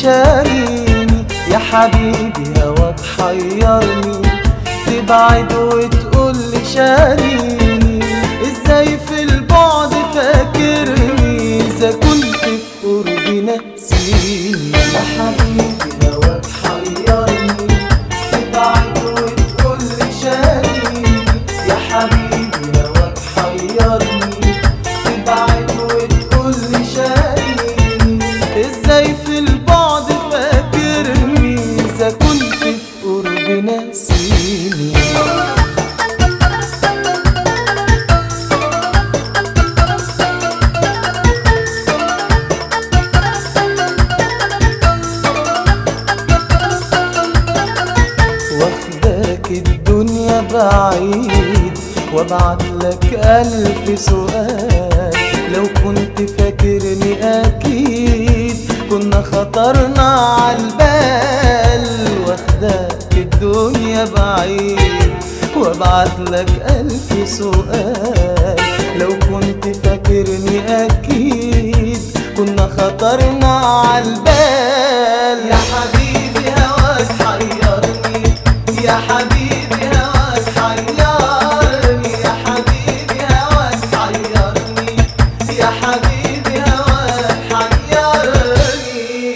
شاريني يا حبيبي هواك حيرني تبعد وتقول لي شاريني ازاي في البعد فاكرني اذا كنت في قربي ناسيني يا حبيبي هواك حيرني تبعد وتقول لي شاريني يا حبيبي هواك حيرني تبعد وتقول لي شاريني ازاي في البعد فاكرني اذا كنت في قربي ناسيني واخداك الدنيا بعيد وابعت لك ألف سؤال لو كنت فاكرني أكيد كنا خطرنا عالبال واخداك الدنيا بعيد وابعت لك ألف سؤال لو كنت فاكرني أكيد كنا خطرنا عالبال يا حبيبي هواك حيرني يا حبيبي هواك حيرني يا حبيبي هواك حيرني يا حبيبي هواك حيرني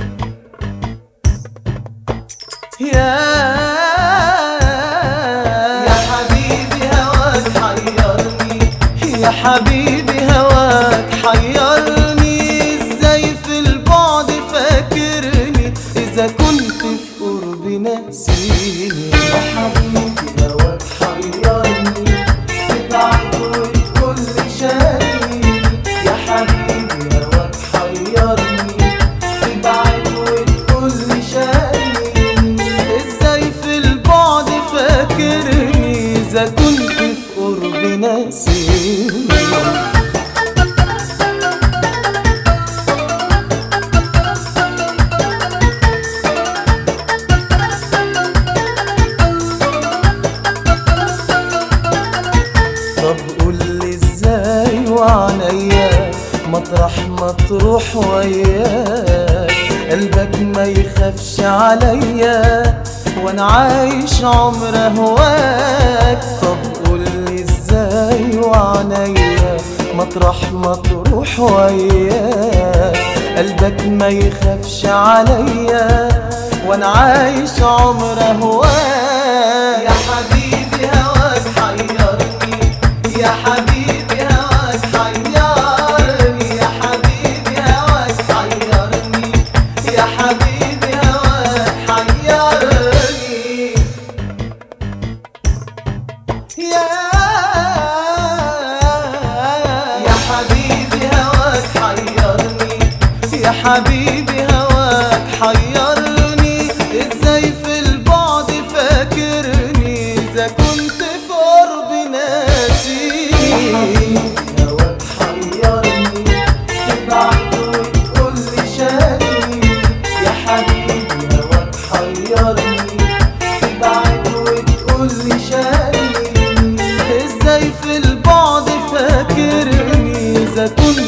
يا يا حبيبي هواك حيرني يا حبيبي هواك حيرني ازاي في البعد فاكرني اذا كنت في قربي ناسيني يا حبيبي هواك حيرني تبعد وتقول لي شاريني يا حبيبي هواك حيرني تبعد وتقول لي شاريني ازاي في البعد فاكرني اذا كنت في قربي ناسيني طب قول لي ازاي وعنيا مطرح ما تروح وياك قلبك ما يخافش عليا وانا عايش عمر هواك طب قول لي ازاي وعنيا مطرح ما تروح وياك قلبك ما يخافش عليا وانا عايش عمر هواك يا حبيبي هواك حيرني يا حبيبي هواك حيرني يا حبيبي هواك حيرني يا حبيبي هواك حيرني يا يا حبيبي هواك حيرني يا حبيبي هواك حيرني ازاي في البعد فاكرني اذا كنت في قربي ناسيني هواك حيرني تبعد وتقول لي شاريني يا حبيبي هواك حيرني تبعد وتقول لي شاريني ازاي في البعد فاكرني اذا كنت